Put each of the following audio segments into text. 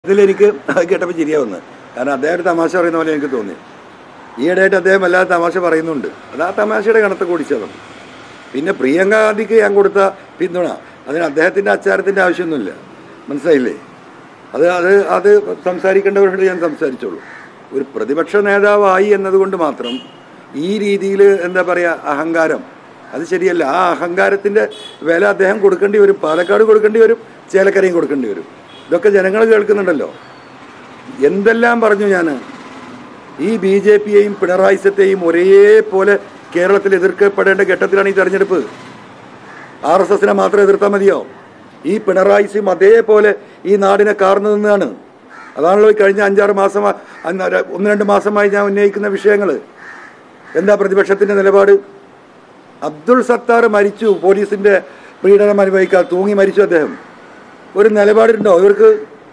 ഇതിലെനിക്ക് അത് കേട്ടപ്പോൾ ചിരിയാവുന്നു കാരണം അദ്ദേഹം ഒരു തമാശ പറയുന്ന പോലെ എനിക്ക് തോന്നി ഈയിടെയായിട്ട് അദ്ദേഹം വല്ലാതെ തമാശ പറയുന്നുണ്ട് അത് ആ തമാശയുടെ കണത്ത് കൂടിച്ചതാണ് പിന്നെ പ്രിയങ്ക ഗാന്ധിക്ക് ഞാൻ കൊടുത്ത പിന്തുണ അതിന് അദ്ദേഹത്തിൻ്റെ അച്ചാരത്തിൻ്റെ ആവശ്യമൊന്നുമില്ല മനസ്സിലായില്ലേ അത് അത് അത് സംസാരിക്കേണ്ടവരോട് ഞാൻ സംസാരിച്ചോളൂ ഒരു പ്രതിപക്ഷ നേതാവായി എന്നതുകൊണ്ട് മാത്രം ഈ രീതിയിൽ എന്താ പറയുക അഹങ്കാരം അത് ശരിയല്ല ആ അഹങ്കാരത്തിൻ്റെ വില അദ്ദേഹം കൊടുക്കേണ്ടി വരും പാലക്കാട് കൊടുക്കേണ്ടി വരും ചേലക്കരയും കൊടുക്കേണ്ടി വരും ഇതൊക്കെ ജനങ്ങൾ കേൾക്കുന്നുണ്ടല്ലോ എന്തെല്ലാം പറഞ്ഞു ഞാൻ ഈ ബി ജെ പിയെയും പിണറായിസത്തെയും ഒരേപോലെ കേരളത്തിൽ എതിർക്കപ്പെടേണ്ട ഘട്ടത്തിലാണ് ഈ തെരഞ്ഞെടുപ്പ് ആർ എസ് എസിനെ മാത്രം എതിർത്താൽ മതിയോ ഈ പിണറായിസും അതേപോലെ ഈ നാടിനെ കാർന്നു നിന്നാണ് അതാണല്ലോ ഈ കഴിഞ്ഞ അഞ്ചാറ് മാസം ഒന്ന് രണ്ട് മാസമായി ഞാൻ ഉന്നയിക്കുന്ന വിഷയങ്ങൾ എന്താ പ്രതിപക്ഷത്തിൻ്റെ നിലപാട് അബ്ദുൾ സത്താർ മരിച്ചു പോലീസിൻ്റെ പീഡനം അനുഭവിക്കാൻ തൂങ്ങി മരിച്ചു അദ്ദേഹം ഒരു നിലപാടുണ്ടോ ഇവർക്ക്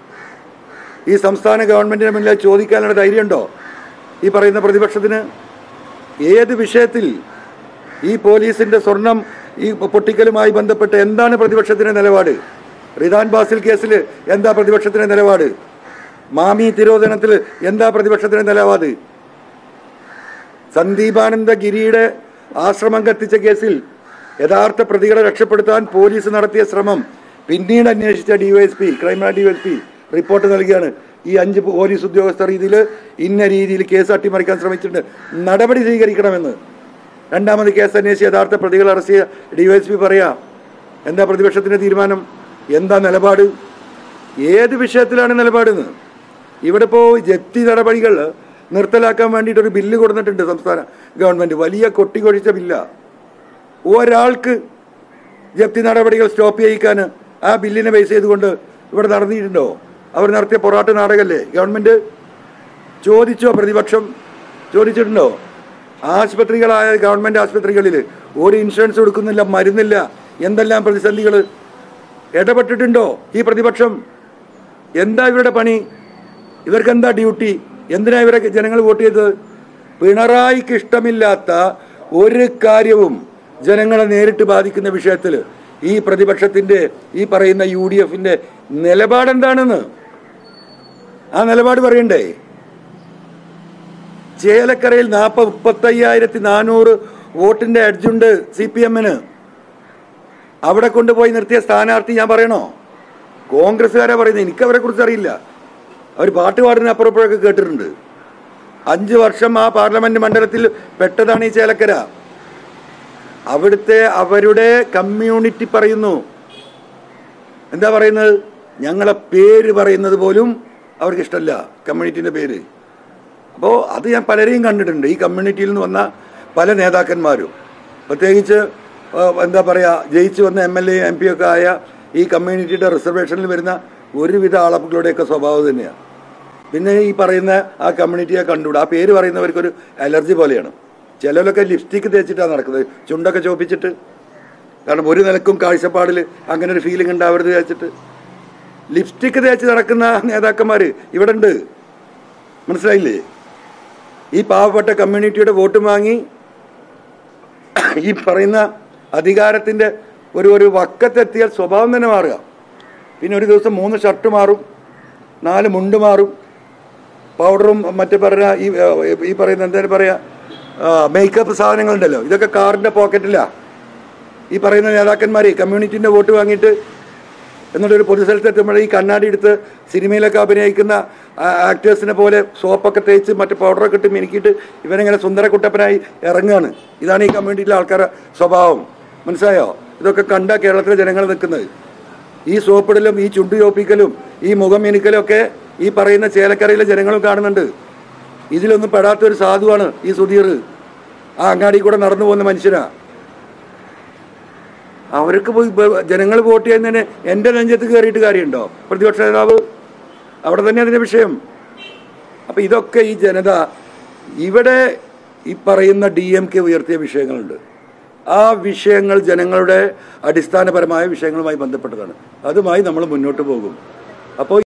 ഈ സംസ്ഥാന ഗവൺമെന്റിന് മുന്നിൽ ചോദിക്കാനുള്ള ധൈര്യമുണ്ടോ ഈ പറയുന്ന പ്രതിപക്ഷത്തിന് ഏത് വിഷയത്തിൽ ഈ പോലീസിന്റെ സ്വർണം ഈ പൊട്ടിക്കലുമായി ബന്ധപ്പെട്ട് എന്താണ് പ്രതിപക്ഷത്തിന്റെ നിലപാട് റിദാൻ ബാസിൽ കേസിൽ എന്താ പ്രതിപക്ഷത്തിന്റെ നിലപാട് മാമി തിരോധനത്തിൽ എന്താ പ്രതിപക്ഷത്തിന്റെ നിലപാട് സന്ദീപാനന്ദ ഗിരിയുടെ ആശ്രമം കത്തിച്ച കേസിൽ യഥാർത്ഥ പ്രതികളെ രക്ഷപ്പെടുത്താൻ പോലീസ് നടത്തിയ ശ്രമം പിന്നീട് അന്വേഷിച്ച ഡിവൈഎസ്പി ക്രൈംബ്രാഞ്ച് ഡിവൈഎസ്പി റിപ്പോർട്ട് നൽകിയാണ് ഈ അഞ്ച് പോലീസ് ഉദ്യോഗസ്ഥർ ഇതിൽ ഇന്ന രീതിയിൽ കേസ് അട്ടിമറിക്കാൻ ശ്രമിച്ചിട്ടുണ്ട് നടപടി സ്വീകരിക്കണമെന്ന് രണ്ടാമത് കേസ് അന്വേഷിച്ച് യഥാർത്ഥ പ്രതികളെ അറസ്റ്റ് ചെയ്ത ഡിവൈഎസ്പി പറയാ എന്താ പ്രതിപക്ഷത്തിന്റെ തീരുമാനം എന്താ നിലപാട് ഏത് വിഷയത്തിലാണ് നിലപാടെന്ന് ഇവിടെ ഇപ്പോൾ ജപ്തി നടപടികൾ നിർത്തലാക്കാൻ വേണ്ടിയിട്ട് ഒരു ബില്ല് കൊടുത്തിട്ടുണ്ട് സംസ്ഥാന ഗവൺമെന്റ് വലിയ കൊട്ടിക്കൊഴിച്ച ബില്ല ഒരാൾക്ക് ജപ്തി നടപടികൾ സ്റ്റോപ്പ് ചെയ്യിക്കാൻ ആ ബില്ലിനെ ബേസ് ചെയ്തുകൊണ്ട് ഇവിടെ നടന്നിട്ടുണ്ടോ അവർ നടത്തിയ പൊറാട്ട് നാടകല്ലേ ഗവൺമെന്റ് ചോദിച്ചോ പ്രതിപക്ഷം ചോദിച്ചിട്ടുണ്ടോ ആശുപത്രികളായ ഗവൺമെന്റ് ആശുപത്രികളിൽ ഒരു ഇൻഷുറൻസ് കൊടുക്കുന്നില്ല മരുന്നില്ല എന്തെല്ലാം പ്രതിസന്ധികൾ ഇടപെട്ടിട്ടുണ്ടോ ഈ പ്രതിപക്ഷം എന്താ ഇവരുടെ പണി ഇവർക്ക് എന്താ ഡ്യൂട്ടി എന്തിനാ ഇവരെ ജനങ്ങൾ വോട്ട് ചെയ്തത് പിണറായിക്ക് ഇഷ്ടമില്ലാത്ത ഒരു കാര്യവും ജനങ്ങളെ നേരിട്ട് ബാധിക്കുന്ന വിഷയത്തിൽ ഈ പ്രതിപക്ഷത്തിന്റെ ഈ പറയുന്ന യു ഡി എഫിന്റെ നിലപാടെന്താണെന്ന് ആ നിലപാട് പറയണ്ടേ ചേലക്കരയിൽ നാൽപ്പ മുപ്പത്തയ്യായിരത്തി നാനൂറ് വോട്ടിന്റെ അഡ്ജുണ്ട് സി പി എമ്മിന് അവിടെ കൊണ്ടുപോയി നിർത്തിയ സ്ഥാനാർത്ഥി ഞാൻ പറയണോ കോൺഗ്രസ്സുകാരാ പറയുന്നത് എനിക്ക് അവരെ കുറിച്ച് അറിയില്ല അവർ പാട്ട് പാടുന്ന അപ്പുറപ്പോഴൊക്കെ കേട്ടിട്ടുണ്ട് അഞ്ച് വർഷം ആ പാർലമെന്റ് മണ്ഡലത്തിൽ പെട്ടതാണ് ഈ ചേലക്കര അവിടുത്തെ അവരുടെ കമ്മ്യൂണിറ്റി പറയുന്നു എന്താ പറയുന്നത് ഞങ്ങളെ പേര് പറയുന്നത് പോലും അവർക്ക് ഇഷ്ടമല്ല കമ്മ്യൂണിറ്റിൻ്റെ പേര് അപ്പോൾ അത് ഞാൻ പലരെയും കണ്ടിട്ടുണ്ട് ഈ കമ്മ്യൂണിറ്റിയിൽ നിന്ന് വന്ന പല നേതാക്കന്മാരും പ്രത്യേകിച്ച് ആ, എന്താ പറയുക ജയിച്ചു വന്ന M L A M P ഒക്കെ ആയ ഈ കമ്മ്യൂണിറ്റിയുടെ റിസർവേഷനിൽ വരുന്ന ഒരുവിധ ആളപ്പുകളുടെയൊക്കെ സ്വഭാവം തന്നെയാണ് പിന്നെ ഈ പറയുന്ന ആ കമ്മ്യൂണിറ്റിയെ കണ്ടുകൂടാ ആ പേര് പറയുന്നവർക്കൊരു അലർജി പോലെയാണ് ചിലരൊക്കെ ലിപ്സ്റ്റിക്ക് തേച്ചിട്ടാണ് നടക്കുന്നത് ചുണ്ടൊക്കെ ചോപ്പിച്ചിട്ട് കാരണം ഒരു നിലക്കും കാഴ്ചപ്പാടിൽ അങ്ങനെ ഒരു ഫീലിംഗ് ഉണ്ടാവരുത് വെച്ചിട്ട് ലിപ്സ്റ്റിക്ക് തേച്ച് നടക്കുന്ന നേതാക്കന്മാർ ഇവിടെ ഉണ്ട് മനസ്സിലായില്ലേ ഈ പാവപ്പെട്ട കമ്മ്യൂണിറ്റിയുടെ വോട്ട് വാങ്ങി ഈ പറയുന്ന അധികാരത്തിൻ്റെ ഒരു ഒരു വക്കത്തെത്തിയാൽ സ്വഭാവം തന്നെ മാറുക പിന്നെ ഒരു ദിവസം മൂന്ന് ഷർട്ട് മാറും നാല് മുണ്ട് മാറും പൗഡറും മറ്റേ പറഞ്ഞ ഈ ഈ പറയുന്ന എന്തായാലും പറയാ മേക്കപ്പ് സാധനങ്ങളുണ്ടല്ലോ ഇതൊക്കെ കാറിൻ്റെ പോക്കറ്റിലാണ് ഈ പറയുന്ന നേതാക്കന്മാർ കമ്മ്യൂണിറ്റിൻ്റെ വോട്ട് വാങ്ങിയിട്ട് എന്നിട്ട് ഒരു പൊതുസ്ഥലത്ത് എത്തുമ്പോൾ ഈ കണ്ണാടി എടുത്ത് സിനിമയിലൊക്കെ അഭിനയിക്കുന്ന ആക്ടേഴ്സിനെ പോലെ സോപ്പൊക്കെ തേച്ച് മറ്റു പൗഡറൊക്കെ ഇട്ട് മിനുക്കിയിട്ട് ഇവനിങ്ങനെ സുന്ദരക്കുട്ടപ്പനായി ഇറങ്ങുകയാണ് ഇതാണ് ഈ കമ്മ്യൂണിറ്റിയിലെ ആൾക്കാരുടെ സ്വഭാവം മനസ്സിലായോ ഇതൊക്കെ കണ്ട കേരളത്തിലെ ജനങ്ങൾ നിൽക്കുന്നത് ഈ സോപ്പിടലും ഈ ചുണ്ടു ചോപ്പിക്കലും ഈ മുഖം മിനുക്കലും ഒക്കെ ഈ പറയുന്ന ചേലക്കരയിലെ ജനങ്ങളും കാണുന്നുണ്ട് ഇതിലൊന്നും പെടാത്തൊരു സാധുവാണ് ഈ സുധീർ ആ അങ്ങാടി കൂടെ നടന്നു പോകുന്ന മനുഷ്യനാ അവർക്ക് പോയി ബ- ജനങ്ങൾ വോട്ട് ചെയ്യുന്നതിന് എൻ്റെ നെഞ്ചത്ത് കയറിയിട്ട് കാര്യമുണ്ടോ പ്രതിപക്ഷ നേതാവ് അവിടെ തന്നെ അതിൻ്റെ വിഷയം അപ്പം ഇതൊക്കെ ഈ ജനത ഇവിടെ ഈ പറയുന്ന ഡി എം കെ ഉയർത്തിയ വിഷയങ്ങളുണ്ട് ആ വിഷയങ്ങൾ ജനങ്ങളുടെ അടിസ്ഥാനപരമായ വിഷയങ്ങളുമായി ബന്ധപ്പെട്ടതാണ് അതുമായി നമ്മൾ മുന്നോട്ട് പോകും അപ്പോൾ